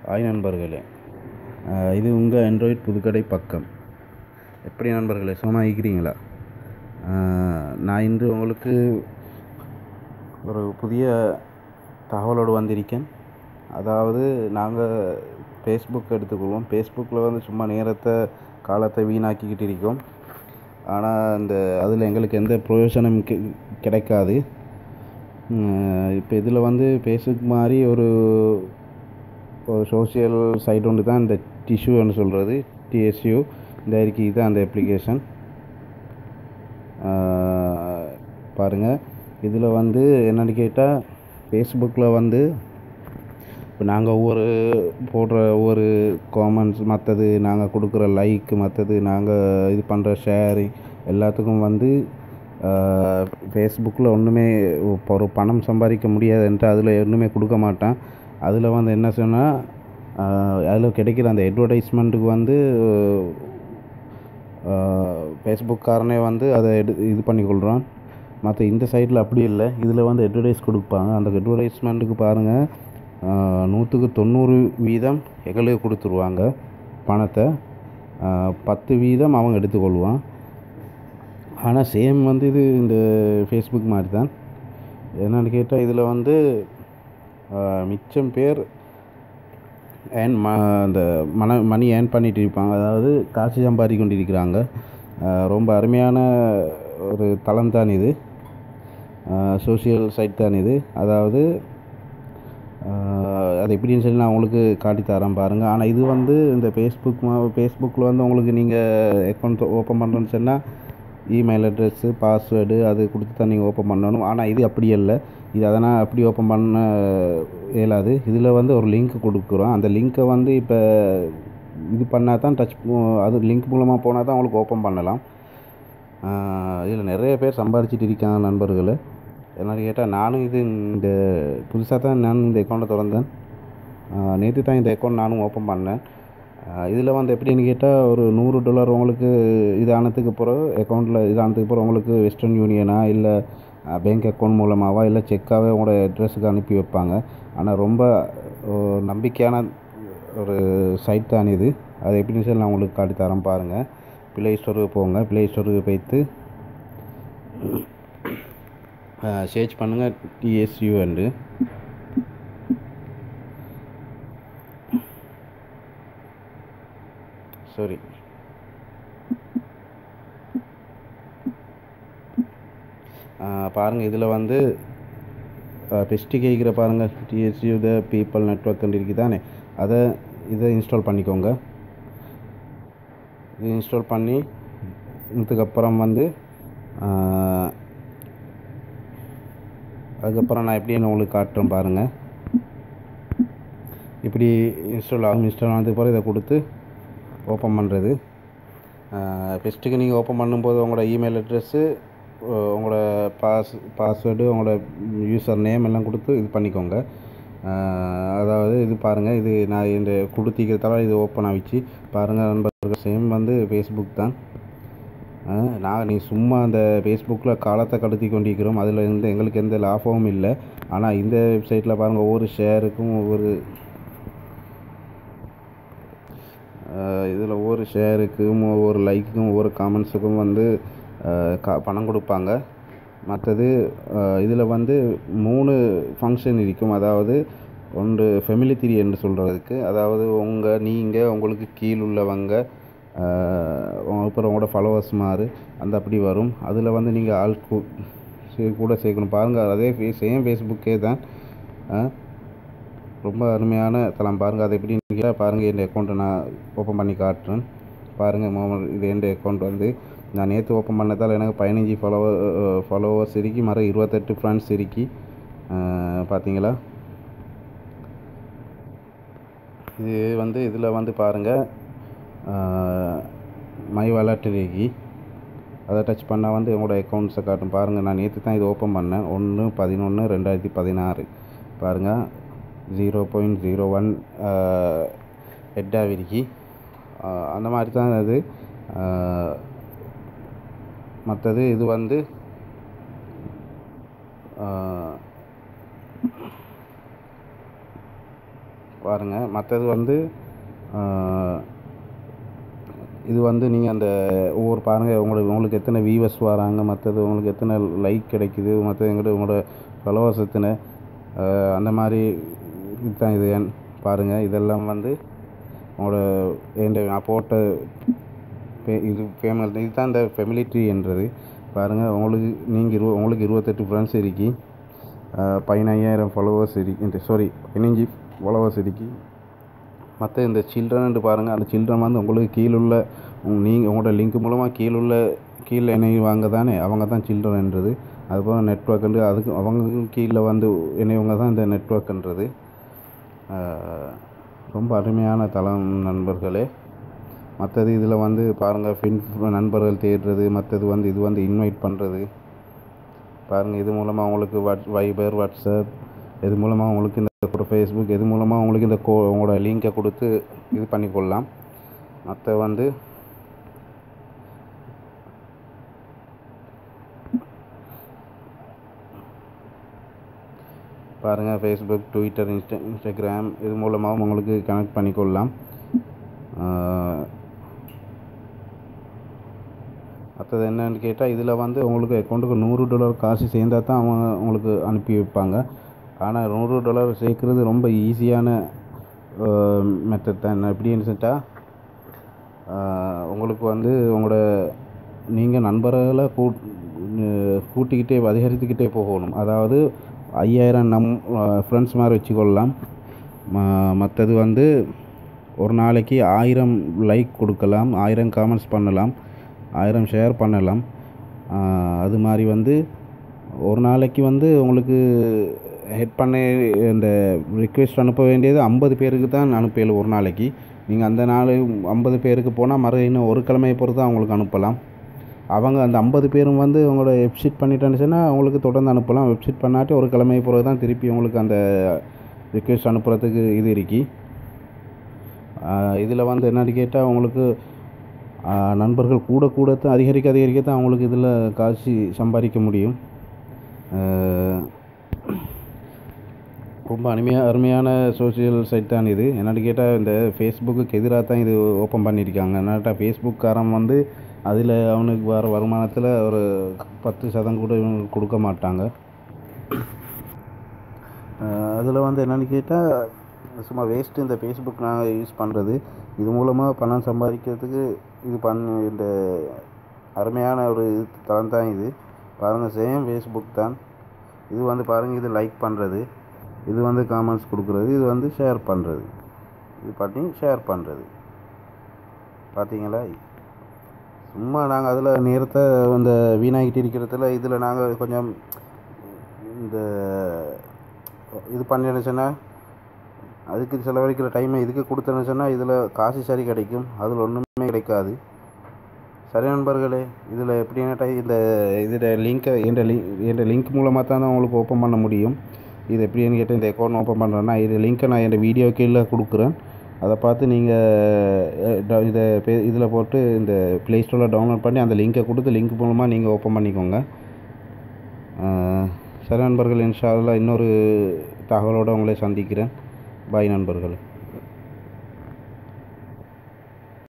hi நண்பர்களே இது உங்கள் ஆண்ட்ராய்ட் புதுக்கடை பக்கம் எப்படி நண்பர்களே சுகமாக இருக்கிறீங்களா நான் இன்று உங்களுக்கு ஒரு புதிய தகவலோடு வந்திருக்கேன் அதாவது நாங்கள் ஃபேஸ்புக் எடுத்துக்கொள்வோம் ஃபேஸ்புக்கில் வந்து சும்மா நேரத்தை காலத்தை வீணாக்கிக்கிட்டு இருக்கோம் ஆனால் இந்த அதில் எங்களுக்கு எந்த பிரயோஜனம் கி கிடைக்காது இப்போ இதில் வந்து ஃபேஸ்புக் மாதிரி ஒரு ஒரு சோஷியல் சைட் ஒன்று தான் இந்த டிஷ்யூன்னு சொல்கிறது டிஎஸ்யூ இந்த இருக்கு இதுதான் அந்த அப்ளிகேஷன் பாருங்கள் இதில் வந்து என்னென்னு கேட்டால் ஃபேஸ்புக்கில் வந்து இப்போ நாங்கள் ஒவ்வொரு போடுற ஒவ்வொரு காமெண்ட்ஸ் மற்றது நாங்கள் கொடுக்குற லைக் மற்றது நாங்கள் இது பண்ணுற ஷேரிங் எல்லாத்துக்கும் வந்து ஃபேஸ்புக்கில் ஒன்றுமே ஒரு பணம் சம்பாதிக்க முடியாதுன்ட்டு அதில் ஒன்றுமே கொடுக்க மாட்டான் அதில் வந்து என்ன சொன்னால் அதில் கிடைக்கிற அந்த அட்வர்டைஸ்மெண்ட்டுக்கு வந்து ஃபேஸ்புக்காரனே வந்து அதை எடு இது பண்ணிக்கொள்கிறான் மற்ற இந்த சைட்டில் அப்படி இல்லை இதில் வந்து அட்வர்டைஸ் கொடுப்பாங்க அந்த அட்வர்டைஸ்மெண்ட்டுக்கு பாருங்கள் நூற்றுக்கு தொண்ணூறு வீதம் எங்களுக்கு கொடுத்துருவாங்க பணத்தை பத்து வீதம் அவங்க எடுத்துக்கொள்வான் ஆனால் சேம் வந்து இது இந்த ஃபேஸ்புக் மாதிரி தான் என்னென்னு கேட்டால் இதில் வந்து மிச்சம் பேர் ஏர்ன் ம அந்த மன மணி ஏர்ன் பண்ணிகிட்டு இருப்பாங்க அதாவது காசு சம்பாதி கொண்டு இருக்கிறாங்க ரொம்ப அருமையான ஒரு தளம் தான் இது சோஷியல் சைட் தான் இது அதாவது அது எப்படின்னு சொல்லி நான் உங்களுக்கு காட்டித்தரேன் பாருங்கள் ஆனால் இது வந்து இந்த ஃபேஸ்புக் ஃபேஸ்புக்கில் வந்து உங்களுக்கு நீங்கள் அக்கௌண்ட் ஓப்பன் பண்ணுறேன்னு சொன்னால் இமெயில் அட்ரெஸ்ஸு பாஸ்வேர்டு அது கொடுத்து தான் நீங்கள் ஓப்பன் பண்ணணும் ஆனால் இது அப்படி இல்லை இது அதனால் அப்படி ஓப்பன் பண்ண இயலாது இதில் வந்து ஒரு லிங்க் கொடுக்குறோம் அந்த லிங்க்கை வந்து இப்போ இது பண்ணால் தான் டச் அது லிங்க் மூலமாக போனால் தான் உங்களுக்கு ஓப்பன் பண்ணலாம் இதில் நிறைய பேர் சம்பாதிச்சிட்டு இருக்காங்க நண்பர்கள் என்னென்னு கேட்டால் நானும் இது இந்த புதுசாக தான் நான் இந்த அக்கௌண்ட்டை திறந்தேன் நேற்று தான் இந்த அக்கௌண்ட் நானும் ஓப்பன் பண்ணேன் இதில் வந்து எப்படின்னு கேட்டால் ஒரு நூறு டாலர் உங்களுக்கு இதானதுக்கு பிறகு அக்கௌண்ட்டில் இதானதுக்கு பிறகு உங்களுக்கு வெஸ்டர்ன் யூனியனா இல்லை பேங்க் அக்கௌண்ட் மூலமாகவா இல்லை செக்காகவே உங்களோட அட்ரஸுக்கு அனுப்பி வைப்பாங்க ஆனால் ரொம்ப நம்பிக்கையான ஒரு சைட் தான் இது அது எப்படின்னு சொல்லி நான் உங்களுக்கு காட்டி தரேன் பாருங்கள் ப்ளே ஸ்டோருக்கு போங்க ப்ளே ஸ்டோருக்கு போய்த்து சர்ச் பண்ணுங்கள் டிஎஸ்யூஎண்டு சாரி பாருங்கள் இதில் வந்து பெஸ்ட்டு கேட்குற பாருங்கள் டிஎஸ்யூ த பீப்பிள் நெட்ஒர்க் இருக்குது தானே அதை இதை இன்ஸ்டால் பண்ணிக்கோங்க இது இன்ஸ்டால் பண்ணி இதுக்கப்புறம் வந்து அதுக்கப்புறம் நான் எப்படி உங்களுக்கு காட்டுறேன் பாருங்கள் இப்படி இன்ஸ்டால் ஆகும் இன்ஸ்டால் ஆனதுக்கு பிறகு இதை கொடுத்து ஓப்பன் பண்ணுறது ஃபஸ்ட்டுக்கு நீங்கள் ஓப்பன் பண்ணும்போது உங்களோட இமெயில் அட்ரெஸ்ஸு உங்களோட பாஸ் பாஸ்வேர்டு உங்களோட யூசர் நேம் எல்லாம் கொடுத்து இது பண்ணிக்கோங்க அதாவது இது பாருங்கள் இது நான் இந்த கொடுத்திக்கிறதால இது ஓப்பன் ஆகிச்சு பாருங்கள் நண்பர்கள் சேம் வந்து ஃபேஸ்புக் தான் நான் நீ சும்மா அந்த ஃபேஸ்புக்கில் காலத்தை கடத்தி கொண்டிருக்கிறோம் அதில் இருந்து எங்களுக்கு எந்த லாபமும் இல்லை ஆனால் இந்த வெப்சைட்டில் பாருங்கள் ஒவ்வொரு ஷேருக்கும் ஒவ்வொரு இதில் ஒவ்வொரு ஷேருக்கும் ஒவ்வொரு லைக்குக்கும் ஒவ்வொரு காமெண்ட்ஸுக்கும் வந்து கா பணம் கொடுப்பாங்க மற்றது இதில் வந்து மூணு ஃபங்க்ஷன் இருக்கும் அதாவது ஒன்று ஃபெமிலி திரி என்று சொல்கிறதுக்கு அதாவது உங்கள் நீங்கள் உங்களுக்கு கீழ் உள்ளவங்க அப்புறம் உங்களோட ஃபாலோவர்ஸ் மாதிரி அந்த அப்படி வரும் அதில் வந்து நீங்கள் ஆள் கூட சேர்க்கணும் பாருங்கள் அதே ஃபே சேம் ஃபேஸ்புக்கே தான் ரொம்ப அருமையான தளம் பாருங்கள் அதை எப்படி நீங்கள் பாருங்கள் என் அக்கௌண்ட்டை நான் ஓப்பன் பண்ணி காட்டுறேன் பாருங்கள் மோமன் இது என் அக்கௌண்ட் வந்து நான் நேற்று ஓப்பன் பண்ணதால் எனக்கு பதினஞ்சு ஃபாலோவர் ஃபாலோவர்ஸ் இருக்கி மறு இருபத்தெட்டு ஃப்ரெண்ட்ஸ் இருக்கி பார்த்தீங்களா இது வந்து இதில் வந்து பாருங்கள் மை வாலெட் இருக்கி அதை டச் பண்ணால் வந்து என்னோடய அக்கௌண்ட்ஸை காட்டும் பாருங்கள் நான் நேற்று தான் இது ஓப்பன் பண்ணேன் ஒன்று பதினொன்று ரெண்டாயிரத்தி பதினாறு பாருங்கள் ஜீரோ பாயிண்ட் ஜீரோ ஒன் ஹெட்டாக இருக்கி அந்த மாதிரி தான் அது மற்றது இது வந்து பாருங்கள் மற்றது வந்து ஆஹ், இது வந்து நீங்கள் அந்த ஒவ்வொரு பாருங்கள் உங்களுக்கு உங்களுக்கு எத்தனை வியூவர்ஸ் வராங்க மற்றது உங்களுக்கு எத்தனை லைக் கிடைக்குது மற்றது எங்கிட்ட உங்களோட ஃபாலோவர்ஸ் எத்தனை ஆஹ், அந்த மாதிரி இதுதான் இது பாருங்கள் இதெல்லாம் வந்து உங்களோட என் நான் போட்ட பே- இது ஃபேமஸ் இதுதான் இந்த ஃபெமிலி ட்ரீ என்றது பாருங்கள் உங்களுக்கு நீங்கள் இரு உங்களுக்கு இருபத்தெட்டு ஃப்ரெண்ட்ஸ் இருக்கி ஆஹ், பதினையாயிரம் ஃபாலோவர்ஸ் இருக்கு சாரி பதினஞ்சு ஃபாலோவர்ஸ் இருக்கி மற்ற இந்த சில்ட்ரன் பாருங்கள் அந்த சில்ட்ரன் வந்து உங்களுக்கு கீழுள்ள நீங்கள் உங்களோட லிங்க் மூலமாக கீழுள்ள கீழே இணைவாங்க தானே அவங்க தான் சில்ட்ரன்ன்றது அதுபோல் நெட்ஒர்க்குன்றது அதுக்கு அவங்களுக்கும் கீழே வந்து இணையவங்க தான் இந்த நெட்ஒர்க்குன்றது ஆஹ், ரொம்ப அருமையான தளம் நண்பர்களே மற்றது இதில் வந்து பாருங்கள் ஃபின் நண்பர்கள் தேடுறது மற்றது வந்து இது வந்து இன்வைட் பண்ணுறது பாருங்கள் இது மூலமாக உங்களுக்கு வாட்ஸ் வைபர் வாட்ஸ்அப் இது மூலமாக உங்களுக்கு இந்த ஃபேஸ்புக் இது மூலமாக உங்களுக்கு இந்த கோ உங்களோட லிங்கை கொடுத்து இது பண்ணிக்கொள்ளலாம் மற்ற வந்து பாருங்கள் ஃபேஸ்புக் ட்விட்டர் இன்ஸ்டா இன்ஸ்டாகிராம் இது மூலமாகவும் உங்களுக்கு கனெக்ட் பண்ணிக்கொள்ளலாம் ஆஹ், மற்றது என்னன்னு கேட்டால் இதில் வந்து உங்களுக்கு அக்கௌண்ட்டுக்கு நூறு டாலர் காசு சேர்ந்தால் தான் அவங்க உங்களுக்கு அனுப்பி வைப்பாங்க ஆனால் நூறு டாலர் சேர்க்குறது ரொம்ப ஈஸியான மெத்தட் தான் எப்படின்னு சொல்லிட்டா உங்களுக்கு வந்து உங்களோட நீங்கள் நண்பர்களை கூட் கூட்டிக்கிட்டே அதிகரித்துக்கிட்டே போகணும் அதாவது ஐயாயிரம் நம் ஃப்ரெண்ட்ஸ் மாதிரி வச்சுக்கொள்ளலாம் மற்றது வந்து ஒரு நாளைக்கு ஆயிரம் லைக் கொடுக்கலாம் ஆயிரம் காமெண்ட்ஸ் பண்ணலாம் ஆயிரம் ஷேர் பண்ணலாம் ஆஹ் அது மாதிரி வந்து ஒரு நாளைக்கு வந்து உங்களுக்கு ஹெட் பண்ண இந்த ரிக்வெஸ்ட் அனுப்ப வேண்டியது ஐம்பது பேருக்கு தான் அனுப்பல ஒரு நாளைக்கு நீங்கள் அந்த நாள் ஐம்பது பேருக்கு போனால் மறு இன்னும் ஒரு கிழமையை பொறுத்து தான் அவங்களுக்கு அனுப்பலாம் அவங்க அந்த ஐம்பது பேரும் வந்து உங்களோட வெப்சைட் பண்ணிட்டேன்னு சொன்னால் அவங்களுக்கு தொடர்ந்து அனுப்பலாம் வெப்சைட் பண்ணாட்டி ஒரு கிழமை பிறகு தான் திருப்பி உங்களுக்கு அந்த ரிக்வெஸ்ட் அனுப்புறதுக்கு இது இருக்கி இதில் வந்து என்னன்னு கேட்டால் உங்களுக்கு ஆஹ் நண்பர்கள் கூட கூட தான் அதிகரிக்க அதிகரிக்க தான் அவங்களுக்கு இதில் காசு சம்பாதிக்க முடியும் ஆஹ் ரொம்ப அருமையாக அருமையான சோஷியல் சைட் தான் இது என்னென்னு கேட்டால் இந்த ஃபேஸ்புக்கு எதிராக தான் இது ஓப்பன் பண்ணியிருக்காங்க என்னட்டா ஃபேஸ்புக்காரன் வந்து அதில் அவனுக்கு வர வருமானத்தில் ஒரு பத்து சதம் கூட இவனுக்கு கொடுக்க மாட்டாங்க அதில் வந்து என்னென்னு கேட்டால் சும்மா வேஸ்ட்டு இந்த ஃபேஸ்புக் நாங்கள் யூஸ் பண்ணுறது இது மூலமாக பணம் சம்பாதிக்கிறதுக்கு இது பண்ண இந்த அருமையான ஒரு இது தளம் தான் இது பாருங்கள் சேம் ஃபேஸ்புக் தான் இது வந்து பாருங்கள் இது லைக் பண்ணுறது இது வந்து காமெண்ட்ஸ் கொடுக்குறது இது வந்து ஷேர் பண்ணுறது இது பண்ணி ஷேர் பண்ணுறது பார்த்தீங்களா சும்மா நாங்கள் அதில் நேரத்தை அந்த வீணாகிட்டு இருக்கிறதுல இதில் நாங்கள் கொஞ்சம் இந்த இது பண்ணிடுச்சுன்னா அதுக்கு செலவழிக்கிற டைமை இதுக்கு கொடுத்தேன்னு சொன்னால் இதில் காசு சரி கிடைக்கும் அதில் ஒன்றுமே கிடைக்காது சரி நண்பர்களே இதில் எப்படின்னா இந்த இதில் லிங்க்கை என்ற லிங்க் என்ற லிங்க் மூலமாக தான் உங்களுக்கு ஓப்பன் பண்ண முடியும் இது எப்படின்னு கேட்டால் இந்த அக்கௌண்ட் ஓப்பன் பண்ணுறேன்னா இது லிங்க்கை நான் என் வீடியோ கீழே கொடுக்குறேன் அதை பார்த்து நீங்கள் இதை இதில் போட்டு இந்த ப்ளே ஸ்டோரில் டவுன்லோட் பண்ணி அந்த லிங்கை கொடுத்து லிங்க் மூலமாக நீங்கள் ஓப்பன் பண்ணிக்கோங்க ஆஹ் சரி நண்பர்கள் இன்ஷா அல்லாஹ் இன்னொரு தகவலோடு உங்களை சந்திக்கிறேன் பாய் நண்பர்களே